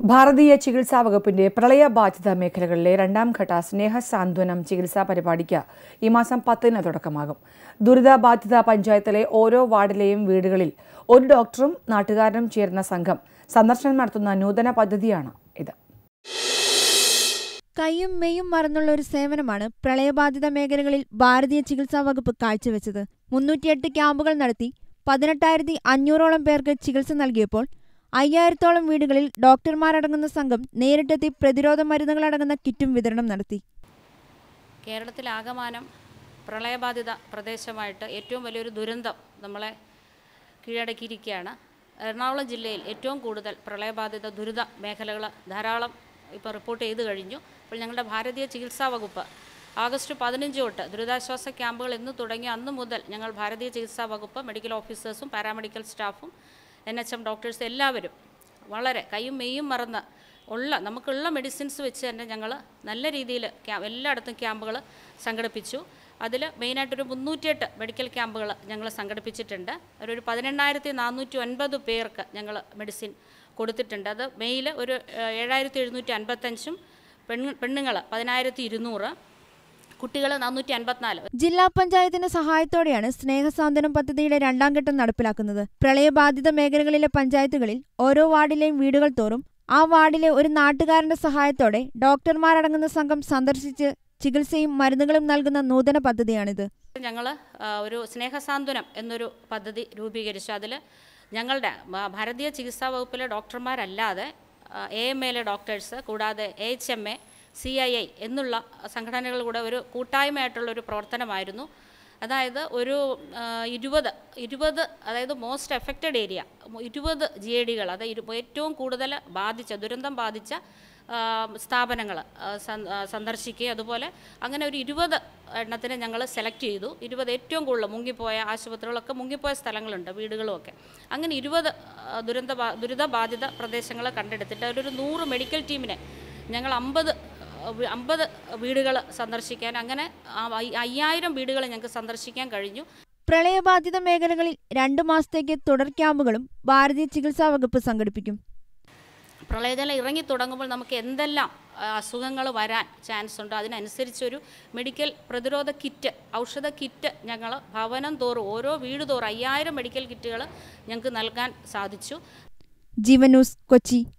ഭാരതീയ ചികിത്സാ വകുപ്പിന്റെ പ്രളയബാധിത മേഖലകളിലെ രണ്ടാം ഘട്ട സ്നേഹ സാന്ത്വനം ചികിത്സാ പരിപാടിക്ക് ഈ മാസം പത്തിന് തുടക്കമാകും ദുരിതബാധിത പഞ്ചായത്തിലെ ഓരോ വാർഡിലെയും വീടുകളിൽ ഒരു ഡോക്ടറും നാട്ടുകാരനും ചേർന്ന സംഘം സന്ദർശനം നടത്തുന്ന നൂതന പദ്ധതിയാണ് ഇത് കൈയും മെയ്യും മറന്നുള്ള ഒരു സേവനമാണ് പ്രളയബാധിത മേഖലകളിൽ ഭാരതീയ ചികിത്സാ വകുപ്പ് കാഴ്ചവെച്ചത് മുന്നൂറ്റിയെട്ട് ക്യാമ്പുകൾ നടത്തി പതിനെട്ടായിരത്തി അഞ്ഞൂറോളം പേർക്ക് ചികിത്സ നൽകിയപ്പോൾ അയ്യായിരത്തോളം വീടുകളിൽ ഡോക്ടർമാരടങ്ങുന്ന സംഘം നേരിട്ടെത്തി പ്രതിരോധ മരുന്നുകളടങ്ങുന്ന കിറ്റും വിതരണം നടത്തി കേരളത്തിലാകമാനം പ്രളയബാധിത പ്രദേശമായിട്ട് ഏറ്റവും വലിയൊരു ദുരന്തം നമ്മളെ കീഴടക്കിയിരിക്കുകയാണ് എറണാകുളം ജില്ലയിൽ ഏറ്റവും കൂടുതൽ പ്രളയബാധിത ദുരിത മേഖലകൾ ധാരാളം ഇപ്പോൾ റിപ്പോർട്ട് ചെയ്ത് കഴിഞ്ഞു അപ്പോൾ ഞങ്ങളുടെ ഭാരതീയ ചികിത്സാ വകുപ്പ് ആഗസ്റ്റ് പതിനഞ്ച് തൊട്ട് ദുരിതാശ്വാസ ക്യാമ്പുകൾ എന്ന് തുടങ്ങി അന്ന് മുതൽ ഞങ്ങൾ ഭാരതീയ ചികിത്സാ വകുപ്പ് മെഡിക്കൽ ഓഫീസേഴ്സും പാരാമെഡിക്കൽ സ്റ്റാഫും എൻ എച്ച് എം ഡോക്ടേഴ്സ് എല്ലാവരും വളരെ കൈയും മെയ്യും മറന്ന് ഉള്ള നമുക്കുള്ള മെഡിസിൻസ് വെച്ച് തന്നെ ഞങ്ങൾ നല്ല രീതിയിൽ ക്യാ എല്ലായിടത്തും ക്യാമ്പുകൾ സംഘടിപ്പിച്ചു അതിൽ മെയിനായിട്ടൊരു മുന്നൂറ്റിയെട്ട് മെഡിക്കൽ ക്യാമ്പുകൾ ഞങ്ങൾ സംഘടിപ്പിച്ചിട്ടുണ്ട് ഒരു പതിനെണ്ണായിരത്തി നാനൂറ്റി ഒൻപത് പേർക്ക് ഞങ്ങൾ മെഡിസിൻ കൊടുത്തിട്ടുണ്ട് അത് മെയിൽ ഒരു ഏഹ്, ഏഴായിരത്തി എഴുന്നൂറ്റി അൻപത്തഞ്ചും പെണ്ണ് പെണ്ണുങ്ങൾ പതിനായിരത്തി ഇരുന്നൂറ് കുട്ടികൾ നാനൂറ്റി അൻപത്തിനാല് ജില്ലാ പഞ്ചായത്തിന്റെ സഹായത്തോടെയാണ് സ്നേഹസാന്ത്വനം പദ്ധതിയുടെ രണ്ടാം ഘട്ടം നടപ്പിലാക്കുന്നത് പ്രളയബാധിത മേഖലകളിലെ പഞ്ചായത്തുകളിൽ ഓരോ വാർഡിലെയും വീടുകൾ തോറും ആ വാർഡിലെ ഒരു നാട്ടുകാരന്റെ സഹായത്തോടെ ഡോക്ടർമാരടങ്ങുന്ന സംഘം സന്ദർശിച്ച് ചികിത്സയും മരുന്നുകളും നൽകുന്ന നൂതന പദ്ധതിയാണിത് ഞങ്ങൾ ഒരു സ്നേഹസാന്ത്വനം എന്നൊരു പദ്ധതി രൂപീകരിച്ചു അതിൽ ഞങ്ങളുടെ ഭ- ഭാരതീയ ചികിത്സാ വകുപ്പിലെ ഡോക്ടർമാരല്ലാതെ എ എം എയിലെ ഡോക്ടേഴ്സ് കൂടാതെ A H M A C I I എന്നുള്ള സംഘടനകൾ കൂടെ ഒരു കൂട്ടായ്മയായിട്ടുള്ള ഒരു പ്രവർത്തനമായിരുന്നു അതായത് ഒരു ആ, ഇരുപത് ഇരുപത് അതായത് മോസ്റ്റ് എഫക്റ്റഡ് ഏരിയ ഇരുപത് ജി എ ഡികൾ അത് ഇരു- ഏറ്റവും കൂടുതൽ ബാധിച്ച ദുരന്തം ബാധിച്ച സ്ഥാപനങ്ങൾ സന്ദർശിക്കുകയും അതുപോലെ അങ്ങനെ ഒരു ഇരുപത് എണ്ണത്തിന് ഞങ്ങൾ സെലക്ട് ചെയ്തു ഇരുപത് ഏറ്റവും കൂടുതൽ മുങ്ങിപ്പോയ ആശുപത്രികളൊക്കെ മുങ്ങിപ്പോയ സ്ഥലങ്ങളുണ്ട് വീടുകളുമൊക്കെ അങ്ങനെ ഇരുപത് ദുരന്ത ബാ- ദുരിതബാധിത പ്രദേശങ്ങൾ കണ്ടെടുത്തിട്ട് ഒരു നൂറ് മെഡിക്കൽ ടീമിനെ ഞങ്ങൾ അമ്പത് അമ്പത് വീടുകൾ സന്ദർശിക്കാൻ അങ്ങനെ ആ അയ്യ- അയ്യായിരം വീടുകൾ ഞങ്ങൾക്ക് സന്ദർശിക്കാൻ കഴിഞ്ഞു പ്രളയബാധിത മേഖലകളിൽ രണ്ടു മാസത്തേക്ക് തുടർ ക്യാമ്പുകളും ഭാരതീയ ചികിത്സാ വകുപ്പ് സംഘടിപ്പിക്കും പ്രളയജലം ഇറങ്ങി തുടങ്ങുമ്പോൾ നമുക്ക് എന്തെല്ലാം അസുഖങ്ങൾ വരാൻ ചാൻസ് ഉണ്ട് അതിനനുസരിച്ചൊരു മെഡിക്കൽ പ്രതിരോധ കിറ്റ് ഔഷധ കിറ്റ് ഞങ്ങൾ ഭവനം തോറും ഓരോ വീട് തോറും അയ്യായിരം മെഡിക്കൽ കിറ്റുകൾ ഞങ്ങൾക്ക് നൽകാൻ സാധിച്ചു ജീവൻ ന്യൂസ് കൊച്ചി